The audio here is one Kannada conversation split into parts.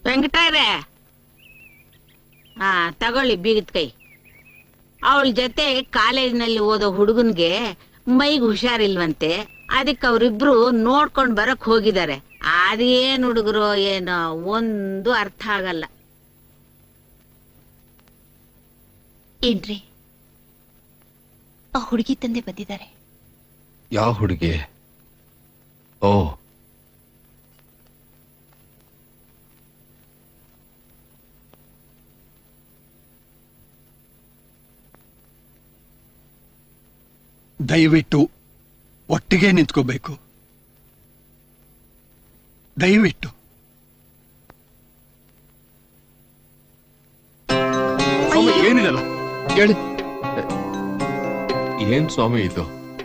ವೆಂಕಟಾಯ್ರೆ ಹಾ ತಗೊಳ್ಳಿ ಬೀಗದ ಕೈ ಅವಳ ಜೊತೆ ಕಾಲೇಜಿನಲ್ಲಿ ಓದೋ ಹುಡುಗನ್ಗೆ ಮೈಗ್ ಹುಷಾರಿಲ್ವಂತೆ ಅದಕ್ಕೆ ಅವ್ರಿಬ್ರು ನೋಡ್ಕೊಂಡ್ ಬರಕ್ ಹೋಗಿದ್ದಾರೆ ಅದೇನ್ ಹುಡುಗರು ಏನೋ ಒಂದು ಅರ್ಥ ಆಗಲ್ಲ ಏನ್ರಿ ಆ ಹುಡುಗಿ ತಂದೆ ಬಂದಿದ್ದಾರೆ ಯಾವ ಹುಡುಗಿ ಓ ದಯವಿಟ್ಟು ಒಟ್ಟಿಗೆ ನಿಂತ್ಕೋಬೇಕು ದಯವಿಟ್ಟು ಸ್ವಾಮಿ ಏನಿದಲ್ಲ ಹೇಳಿ ಏನ್ ಸ್ವಾಮಿ ಇದು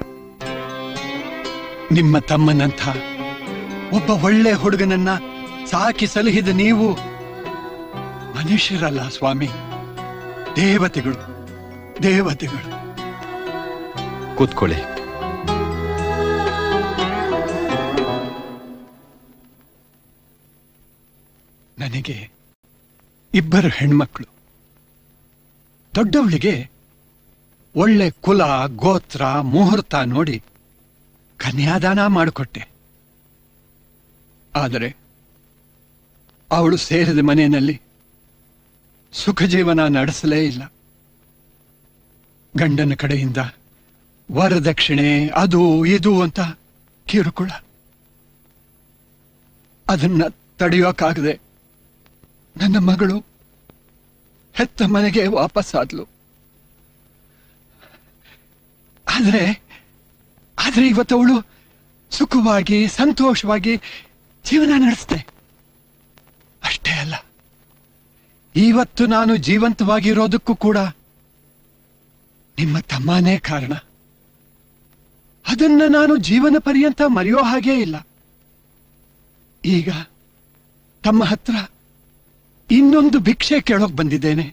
ನಿಮ್ಮ ತಮ್ಮನಂಥ ಒಬ್ಬ ಒಳ್ಳೆ ಹುಡುಗನನ್ನ ಸಾಕಿ ಸಲಹಿದ ನೀವು ಮನುಷ್ಯರಲ್ಲ ಸ್ವಾಮಿ ದೇವತೆಗಳು ದೇವತೆಗಳು ಕೂತ್ಕೊಳ್ಳಿ ನನಗೆ ಇಬ್ಬರು ಹೆಣ್ಮಕ್ಳು ದೊಡ್ಡವಳಿಗೆ ಒಳ್ಳೆ ಕುಲ ಗೋತ್ರ ಮುಹೂರ್ತ ನೋಡಿ ಕನ್ಯಾದಾನ ಮಾಡಿಕೊಟ್ಟೆ ಆದರೆ ಅವಳು ಸೇರಿದ ಮನೆಯಲ್ಲಿ ಸುಖ ಜೀವನ ನಡೆಸಲೇ ಇಲ್ಲ ಗಂಡನ ಕಡೆಯಿಂದ ವರದಕ್ಷಿಣೆ ಅದು ಇದು ಅಂತ ಕಿರುಕುಳ ಅದನ್ನ ತಡೆಯೋಕ್ಕಾಗದೆ ನನ್ನ ಮಗಳು ಹೆತ್ತ ಮನೆಗೆ ವಾಪಸ್ಸಾದ್ಲು ಆದ್ರೆ ಆದ್ರೆ ಇವತ್ತವಳು ಸುಖವಾಗಿ ಸಂತೋಷವಾಗಿ ಜೀವನ ನಡೆಸ್ತೆ ಅಷ್ಟೇ ಅಲ್ಲ ಇವತ್ತು ನಾನು ಜೀವಂತವಾಗಿರೋದಕ್ಕೂ ಕೂಡ ನಿಮ್ಮ ತಮ್ಮನೇ ಕಾರಣ ಅದನ್ನ ನಾನು ಜೀವನ ಪರ್ಯಂತ ಮರೆಯೋ ಹಾಗೇ ಇಲ್ಲ ಈಗ ತಮ್ಮ ಹತ್ರ ಇನ್ನೊಂದು ಭಿಕ್ಷೆ ಕೇಳೋಕ್ ಬಂದಿದ್ದೇನೆ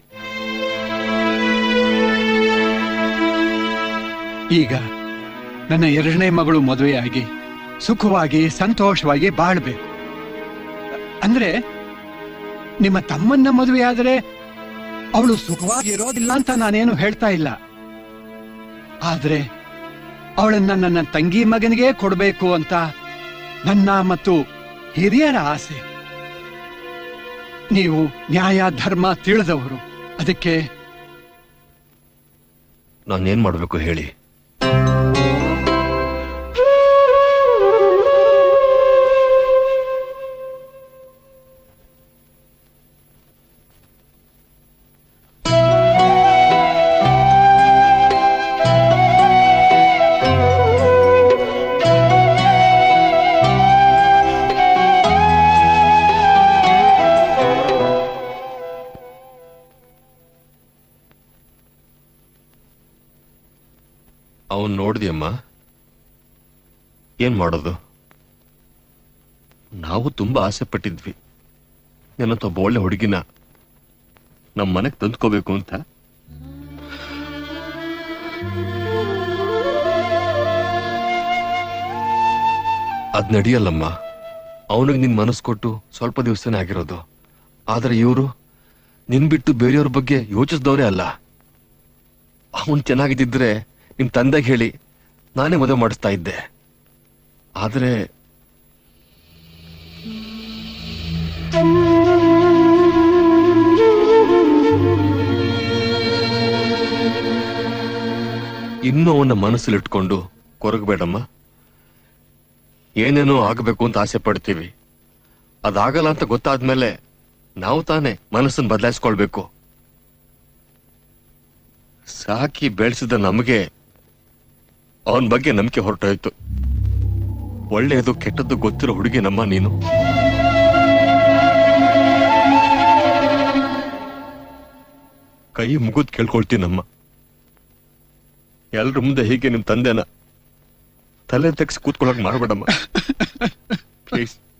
ಈಗ ನನ್ನ ಎರಡನೇ ಮಗಳು ಮದುವೆಯಾಗಿ ಸುಖವಾಗಿ ಸಂತೋಷವಾಗಿ ಬಾಳ್ಬೇಕು ಅಂದ್ರೆ ನಿಮ್ಮ ತಮ್ಮನ್ನ ಮದುವೆಯಾದರೆ ಅವಳು ಸುಖವಾಗಿ ಇರೋದಿಲ್ಲ ಅಂತ ನಾನೇನು ಹೇಳ್ತಾ ಇಲ್ಲ ಆದ್ರೆ ಅವಳನ್ನ ನನ್ನ ತಂಗಿ ಮಗನಿಗೆ ಕೊಡಬೇಕು ಅಂತ ನನ್ನ ಮತ್ತು ಹಿರಿಯರ ಆಸೆ ನೀವು ನ್ಯಾಯ ಧರ್ಮ ತಿಳಿದವರು ಅದಕ್ಕೆ ನಾನೇನ್ ಮಾಡ್ಬೇಕು ಹೇಳಿ ಅವನ್ ನೋಡ್ದಿಯಮ್ಮ ಏನ್ ಮಾಡೋದು ನಾವು ತುಂಬಾ ಆಸೆ ಪಟ್ಟಿದ್ವಿ ನನ್ನಂತ ಒಬ್ಬ ಒಳ್ಳೆ ಹುಡುಗಿನ ನಮ್ಮ ಮನೆಗೆ ತಂದ್ಕೋಬೇಕು ಅಂತ ಅದ್ ನಡಿಯಲ್ಲಮ್ಮ ಅವನಿಗೆ ನಿನ್ ಮನಸ್ಸು ಕೊಟ್ಟು ಸ್ವಲ್ಪ ದಿವಸನೇ ಆಗಿರೋದು ಆದ್ರೆ ಇವರು ನಿನ್ ಬಿಟ್ಟು ಬೇರೆಯವ್ರ ಬಗ್ಗೆ ಯೋಚಿಸಿದವರೇ ಅಲ್ಲ ಅವನ್ ಚೆನ್ನಾಗಿದ್ದಿದ್ರೆ ನಿಮ್ ತಂದೆಗೆ ಹೇಳಿ ನಾನೇ ಮದುವೆ ಮಾಡಿಸ್ತಾ ಇದ್ದೆ ಆದ್ರೆ ಇನ್ನೂ ಅವನ ಮನಸ್ಸಲ್ಲಿಟ್ಕೊಂಡು ಕೊರಗಬೇಡಮ್ಮ ಏನೇನೋ ಆಗಬೇಕು ಅಂತ ಆಸೆ ಪಡ್ತೀವಿ ಅದಾಗಲ್ಲ ಅಂತ ಗೊತ್ತಾದ್ಮೇಲೆ ನಾವು ತಾನೇ ಮನಸ್ಸನ್ನು ಬದಲಾಯಿಸ್ಕೊಳ್ಬೇಕು ಸಾಕಿ ಬೆಳೆಸಿದ ನಮಗೆ ಅವನ ಬಗ್ಗೆ ನಂಬಿಕೆ ಹೊರಟೋಯ್ತು ಒಳ್ಳೆಯದು ಕೆಟ್ಟದ್ದು ಗೊತ್ತಿರೋ ಹುಡುಗಿ ನಮ್ಮ ನೀನು ಕೈ ಮುಗಿದ್ ಕೇಳ್ಕೊಳ್ತೀನಮ್ಮ ಎಲ್ರ ಮುಂದೆ ಹೀಗೆ ನಿಮ್ ತಂದೆನ ತಲೆ ತೆಗ್ಸಿ ಕೂತ್ಕೊಳಕ್ ಮಾಡ್ಬೇಡಮ್ಮ ಪ್ಲೀಸ್